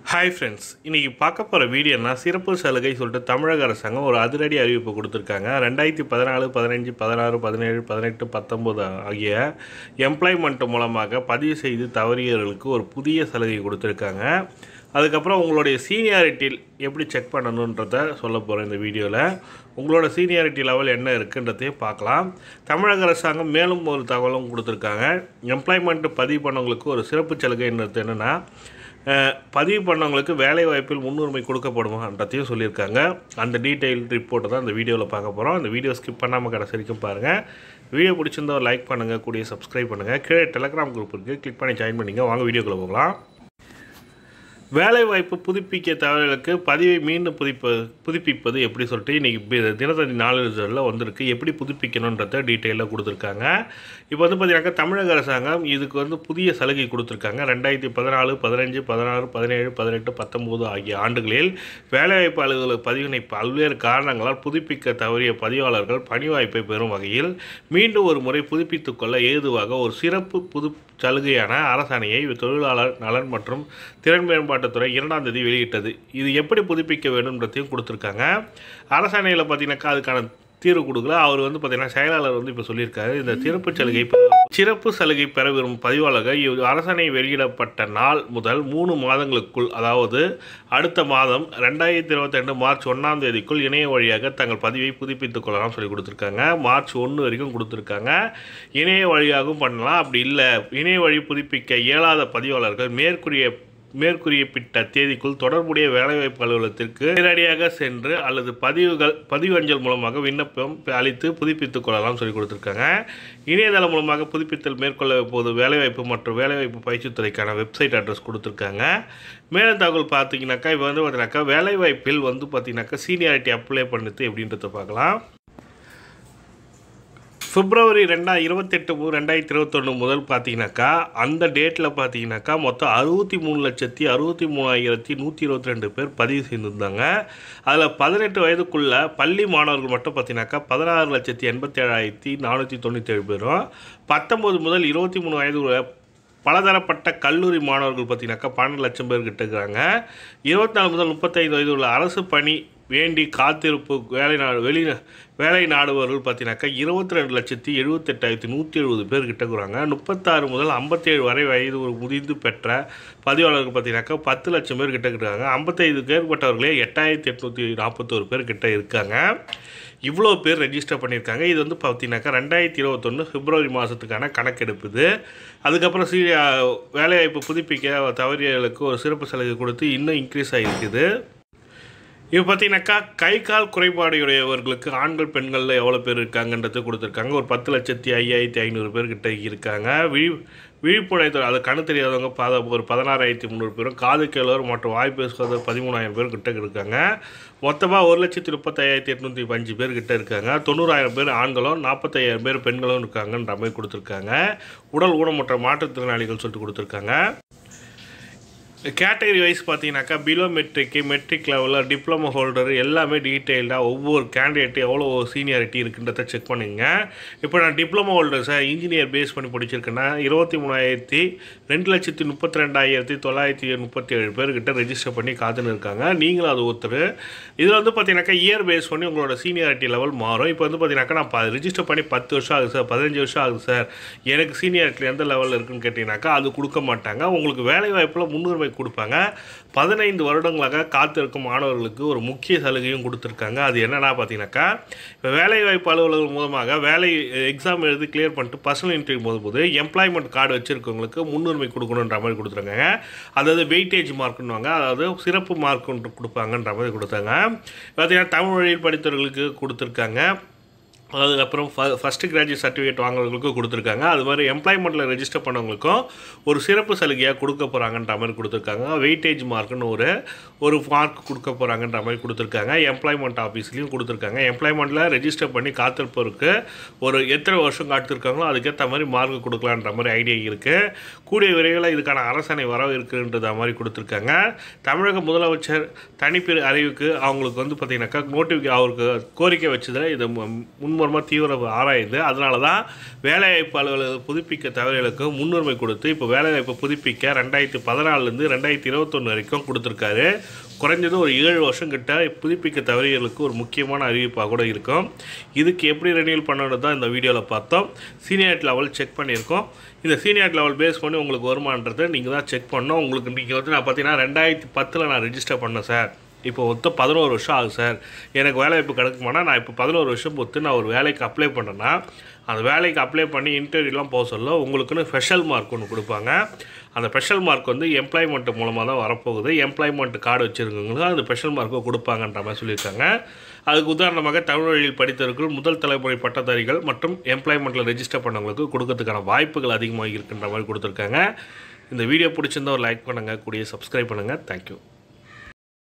hi friends இன்றைக்கி பார்க்க போகிற வீடியோனா சிறப்பு சலுகை சொல்லிட்டு தமிழக அரசாங்கம் ஒரு அதிரடி அறிவிப்பு கொடுத்துருக்காங்க ரெண்டாயிரத்தி பதினாலு பதினஞ்சு பதினாறு பதினேழு பதினெட்டு பத்தொம்போது ஆகிய எம்ப்ளாய்மெண்ட் மூலமாக பதிவு செய்து தவறியவர்களுக்கு ஒரு புதிய சலுகை கொடுத்துருக்காங்க அதுக்கப்புறம் உங்களுடைய சீனியாரிட்டி எப்படி செக் பண்ணணுன்றத சொல்ல போகிறேன் இந்த வீடியோவில் உங்களோட சீனியாரிட்டி லெவல் என்ன இருக்குன்றதையும் பார்க்கலாம் தமிழக அரசாங்கம் மேலும் ஒரு தகவலும் கொடுத்துருக்காங்க எம்ப்ளாய்மெண்ட் பதிவு பண்ணவங்களுக்கு ஒரு சிறப்பு சலுகை என்னது என்னென்னா அஹ், பதிவு பண்ணவங்களுக்கு வேலை வாய்ப்பில் முன்னுரிமை கொடுக்கப்படுமான்றதையும் சொல்லியிருக்காங்க அந்த டீட்டெயில் ரிப்போர்ட்டை தான் இந்த வீடியோவில் பார்க்க போகிறோம் அந்த வீடியோ ஸ்கிப் பண்ணாமல் கடைசி வரைக்கும் பாருங்கள் வீடியோ பிடிச்சிருந்தா லைக் பண்ணுங்கள் கூடிய சப்ஸ்கிரைப் பண்ணுங்கள் கீழே டெலகிராம் குரூப் இருக்குது கிளிக் பண்ணி ஜாயின் பண்ணிங்க வாங்க வீடியோக்குள்ளே போகலாம் வேலைவாய்ப்பு புதுப்பிக்க தகவல்களுக்கு பதிவை மீண்டும் புதுப்ப புதுப்பிப்பது எப்படி சொல்லிட்டு இன்றைக்கி தினத்தந்தி நாளிதழில் வந்திருக்கு எப்படி புதுப்பிக்கணுன்றத டீட்டெயிலாக கொடுத்துருக்காங்க இப்போ வந்து பார்த்தீங்கன்னாக்கா தமிழக அரசாங்கம் இதுக்கு வந்து புதிய சலுகை கொடுத்துருக்காங்க ரெண்டாயிரத்தி பதினாலு பதினஞ்சு பதினாறு பதினேழு பதினெட்டு பத்தொம்போது ஆகிய ஆண்டுகளில் வேலைவாய்ப்பு அலுவலக பதிவினை பல்வேறு காரணங்களால் புதுப்பிக்க தவறிய பதிவாளர்கள் பணி வாய்ப்பை பெறும் வகையில் மீண்டும் ஒரு முறை புதுப்பித்துக் கொள்ள ஏதுவாக ஒரு சிறப்பு புது சலுகையான அரசாணையை தொழிலாளர் நலன் மற்றும் திறன் மேம்பாட்டுத்துறை இரண்டாம் தேதி வெளியிட்டது இது எப்படி புதுப்பிக்க வேண்டும்ன்றதையும் கொடுத்துருக்காங்க அரசாணையில் பார்த்தீங்கன்னாக்கா அதுக்கான தீர்வு கொடுக்கல அவர் வந்து பார்த்தீங்கன்னா செயலாளர் வந்து இப்போ சொல்லியிருக்காரு இந்த சிறப்பு சலுகை பெற- சிறப்பு சலுகை பெற விரும்பும் பதிவாளர்கள் இவ் அரசாணை வெளியிடப்பட்ட நாள் முதல் மூணு மாதங்களுக்குள் அதாவது அடுத்த மாதம் ரெண்டாயிரத்தி இருபத்தி ரெண்டு மார்ச் ஒன்றாம் தேதிக்குள் இணைய வழியாக தங்கள் பதிவை புதுப்பித்துக் கொள்ளலாம் சொல்லி கொடுத்துருக்காங்க மார்ச் ஒன்று வரைக்கும் கொடுத்துருக்காங்க இணைய வழியாகவும் பண்ணலாம் அப்படி இல்லை இணைய வழி புதுப்பிக்க இயலாத பதிவாளர்கள் மேற்கூறிய மேற்கூறியப்பட்ட தேதிக்குள் தொடர்புடைய வேலைவாய்ப்பு அலுவலகத்திற்கு நேரடியாக சென்று அல்லது பதிவுகள் பதிவு அஞ்சல் மூலமாக விண்ணப்பம் அளித்து புதுப்பித்துக் கொள்ளலாம் சொல்லி கொடுத்துருக்காங்க இணையதளம் மூலமாக புதுப்பித்தல் மேற்கொள்ள போது வேலைவாய்ப்பு மற்றும் வேலைவாய்ப்பு பயிற்சித்துறைக்கான வெப்சைட் அட்ரஸ் கொடுத்துருக்காங்க மேலும் தகவல் பார்த்தீங்கன்னாக்கா இப்போ வந்து பார்த்தீங்கன்னாக்கா வேலைவாய்ப்பில் வந்து பார்த்தீங்கன்னாக்கா சீனியாரிட்டி அப்ளை பண்ணுறது எப்படின்றத பார்க்கலாம் பிப்ரவரி ரெண்டா இருபத்தெட்டு மூ ரெண்டாயிரத்தி இருபத்தொன்று முதல் பார்த்தீங்கன்னாக்கா அந்த டேட்டில் பார்த்தீங்கன்னாக்கா மொத்தம் அறுபத்தி மூணு லட்சத்தி அறுபத்தி மூணாயிரத்தி நூற்றி இருபத்தி ரெண்டு பேர் பதிவு செய்திருந்தாங்க அதில் பதினெட்டு வயதுக்குள்ள பள்ளி மாணவர்கள் மட்டும் பார்த்தீங்கன்னாக்கா பதினாறு லட்சத்தி எண்பத்தி ஏழாயிரத்தி நானூற்றி தொண்ணூற்றி ஏழு பேரும் பத்தொம்போது முதல் இருபத்தி மூணு வயது உள்ள பலதரப்பட்ட கல்லூரி மாணவர்கள் பார்த்தீங்கன்னாக்கா பன்னெண்டு லட்சம் பேர் கிட்ட இருக்கிறாங்க இருபத்தி நாலு முதல் முப்பத்தைந்து வயது உள்ள அரசு பணி வேண்டி காத்திருப்பு வேலை நாடு வெளி வேலை நாடுபவர்கள் பார்த்தீங்கன்னாக்கா இருபத்தி ரெண்டு லட்சத்தி எழுபத்தெட்டாயிரத்தி நூற்றி எழுபது பேர் கிட்ட இருக்கிறாங்க முப்பத்தாறு முதல் ஐம்பத்தேழு வரை வயது ஒரு முதிர்ந்து பெற்ற பதிவாளர்கள் பார்த்தீங்கன்னாக்கா பத்து லட்சம் பேர் கிட்ட இருக்காங்க ஐம்பத்தைந்து மேற்பட்டவர்களே எட்டாயிரத்தி எட்நூற்றி நாற்பத்தோரு பேர் கிட்ட இருக்காங்க இவ்வளோ பேர் ரெஜிஸ்டர் பண்ணியிருக்காங்க இது வந்து பார்த்தீங்கன்னாக்கா ரெண்டாயிரத்தி இருபத்தொன்று பிப்ரவரி மாதத்துக்கான கணக்கெடுப்பு இது அதுக்கப்புறம் சி வேலைவாய்ப்பு புதுப்பிக்க தவறியவர்களுக்கு ஒரு சிறப்பு சலுகை கொடுத்து இன்னும் இன்க்ரீஸ் ஆகிருக்குது இப்போ பார்த்தீங்கன்னாக்கா கை கால் குறைபாடுடையவர்களுக்கு ஆண்கள் பெண்களில் எவ்வளோ பேர் இருக்காங்கன்றது கொடுத்துருக்காங்க ஒரு பத்து லட்சத்தி ஐயாயிரத்தி ஐநூறு பேர் கிட்ட இருக்காங்க விழி விழிப்புணர்வு அது கண்ணு தெரியாதவங்க பத ஒரு பதினாறாயிரத்தி முந்நூறு பேரும் காது கேளவர் மற்றும் வாய் பேசுவது பதிமூணாயிரம் பேர் கிட்ட இருக்காங்க மொத்தமாக ஒரு லட்சத்தி முப்பத்தாயிரத்தி எட்நூற்றி அஞ்சு பேர் கிட்ட இருக்காங்க தொண்ணூறாயிரம் பேர் ஆண்களும் நாற்பத்தையாயிரம் பேர் பெண்களும் இருக்காங்கன்ற மாதிரி கொடுத்துருக்காங்க உடல் ஊனமுற்ற மாற்றுத்திறனாளிகள் சொல்லிட்டு கொடுத்துருக்காங்க கேட்டகரி வைஸ் பார்த்தீங்கன்னாக்கா பிலோ மெட்ரிக்கு மெட்ரிக் லெவலில் டிப்ளமோ ஹோல்டர் எல்லாமே டீட்டெயில்டாக ஒவ்வொரு கேண்டிடேட் எவ்வளோ சீனியாரிட்டி இருக்குன்றத செக் பண்ணுங்க இப்போ நான் diploma holder sir engineer base பண்ணி படிச்சிருக்கேன்னா இருபத்தி மூணாயிரத்தி ரெண்டு லட்சத்தி முப்பத்தி ரெண்டாயிரத்தி தொள்ளாயிரத்தி முப்பத்தி ஏழு பேர்கிட்ட ரெஜிஸ்டர் பண்ணி காத்துன்னு இருக்காங்க நீங்களும் அது ஒருத்தர் இதில் வந்து பார்த்தீங்கன்னாக்கா இயர் பேஸ் பண்ணி உங்களோட சீனியாரிட்டி லெவல் மாறும் இப்போ வந்து பார்த்தீங்கன்னாக்கா நான் ரிஜிஸ்டர் பண்ணி பத்து வருஷம் ஆகுது சார் பதினஞ்சு வருஷம் ஆகுது சார் எனக்கு சீனியாரிட்டி எந்த லெவலில் இருக்குன்னு கேட்டிங்கனாக்கா அது கொடுக்க மாட்டாங்க உங்களுக்கு வேலை வாய்ப்பில் முன்னுரிமை கொடுப்பாங்க பதினைந்து வருடங்களாக காத்திருக்கும் மாணவர்களுக்கு ஒரு முக்கிய சலுகையும் கொடுத்துருக்காங்க அது என்னென்னா பார்த்தீங்கன்னாக்கா இப்போ வேலை வாய்ப்பு அலுவலர்கள் மூலமாக வேலை எக்ஸாம் எழுதி கிளியர் பண்ணிட்டு பர்சனல் இன்டர்வியூ போது எம்ப்ளாய்மெண்ட் கார்டு வச்சுருக்கவங்களுக்கு முன்னுரிமை கொடுக்கணுன்ற மாதிரி கொடுத்துருக்காங்க அதாவது வெயிட்டேஜ் மார்க்குன்னுவாங்க அதாவது சிறப்பு மார்க் ஒன்று கொடுப்பாங்கன்ற மாதிரி கொடுத்தாங்க பார்த்தீங்கன்னா தமிழ் வழியில் படித்தவர்களுக்கு கொடுத்துருக்காங்க அதுக்கப்புறம் ஃப ஃபஸ்ட்டு கிராஜுவேட் சர்டிஃபிகேட் வாங்குறவங்களுக்கும் கொடுத்துருக்காங்க அது மாதிரி எம்ப்ளாய்மெண்ட்டில் ரெஜிஸ்டர் பண்ணவங்களுக்கும் ஒரு சிறப்பு சலுகையாக கொடுக்க போகிறாங்கன்ற மாதிரி கொடுத்துருக்காங்க வெயிட்டேஜ் மார்க்குன்னு ஒரு ஒரு மார்க் கொடுக்க போகிறாங்கன்ற மாதிரி கொடுத்துருக்காங்க எம்ப்ளாய்மெண்ட் ஆஃபீஸ்லேயும் கொடுத்துருக்காங்க எம்ப்ளாய்மெண்ட்டில் ரெஜிஸ்டர் பண்ணி காத்திருப்பவருக்கு ஒரு எத்தனை வருஷம் காத்திருக்காங்களோ அதுக்கேற்ற மாதிரி மார்க் கொடுக்கலான்ற மாதிரி ஐடியா இருக்குது கூடிய விரைவில் இதுக்கான அரசாணை வரவு இருக்குன்றத மாதிரி கொடுத்துருக்காங்க தமிழக முதலமைச்சர் தனிப்பிரி அறிவுக்கு அவங்களுக்கு வந்து பார்த்திங்கனாக்கா நோட்டிஃபிகே அவருக்கு கோரிக்கை வச்சதில் இதை மு- முன் மும்முரமாக தீவிர ஆராய்ந்து அதனால தான் வேலைவாய்ப்பு அலுவலக புதுப்பிக்க தவறுகளுக்கு முன்னுரிமை கொடுத்து இப்போ வேலைவாய்ப்பை புதுப்பிக்க ரெண்டாயிரத்தி பதினாலுலேருந்து ரெண்டாயிரத்தி இருபத்தொன்று வரைக்கும் கொடுத்துருக்காரு குறைஞ்சது ஒரு ஏழு வருஷம் கிட்ட புதுப்பிக்க தவறியர்களுக்கு ஒரு முக்கியமான அறிவிப்பாக கூட இருக்கும் இதுக்கு எப்படி ரெனியூல் பண்ணணும் தான் இந்த வீடியோவில் பார்த்தோம் சீனியாரிட்டி லெவல் செக் பண்ணியிருக்கோம் இந்த சீனியாரிட்டி லெவல் பேஸ் பண்ணி உங்களுக்கு வருமானன்றதை நீங்கள் தான் செக் பண்ணணும் உங்களுக்கு நீங்கள் வந்து நான் பார்த்தீங்கன்னா ரெண்டாயிரத்தி பத்தில் நான் ரெஜிஸ்டர் பண்ணேன் சார் இப்போ மொத்தம் பதினோரு வருஷம் ஆகுது சார் எனக்கு வேலைவாய்ப்பு கிடைக்குமானா நான் இப்போ பதினோரு வருஷம் பொறுத்து நான் ஒரு வேலைக்கு அப்ளை பண்ணேன்னா அந்த வேலைக்கு அப்ளை பண்ணி இன்டர்வியூலாம் போக சொல்ல உங்களுக்குன்னு ஸ்பெஷல் மார்க் ஒன்று கொடுப்பாங்க அந்த ஸ்பெஷல் மார்க் வந்து எம்ப்ளாய்மெண்ட் மூலமாக தான் வரப்போகுது எம்ப்ளாய்மெண்ட் கார்டு வச்சுருக்கவங்களுக்கு அந்த ஸ்பெஷல் மார்க்கை கொடுப்பாங்கன்ற மாதிரி சொல்லியிருக்காங்க அதுக்கு உதாரணமாக தமிழ் வழியில் படித்தவர்கள் முதல் தலைமுறை பட்டதாரிகள் மற்றும் எம்ப்ளாய்மெண்ட்டில் ரெஜிஸ்டர் பண்ணவங்களுக்கு கொடுக்கறதுக்கான வாய்ப்புகள் அதிகமாக இருக்கின்ற மாதிரி கொடுத்துருக்காங்க இந்த வீடியோ பிடிச்சிருந்தா ஒரு லைக் பண்ணுங்கள் கூடிய சப்ஸ்கிரைப் பண்ணுங்கள் தேங்க்யூ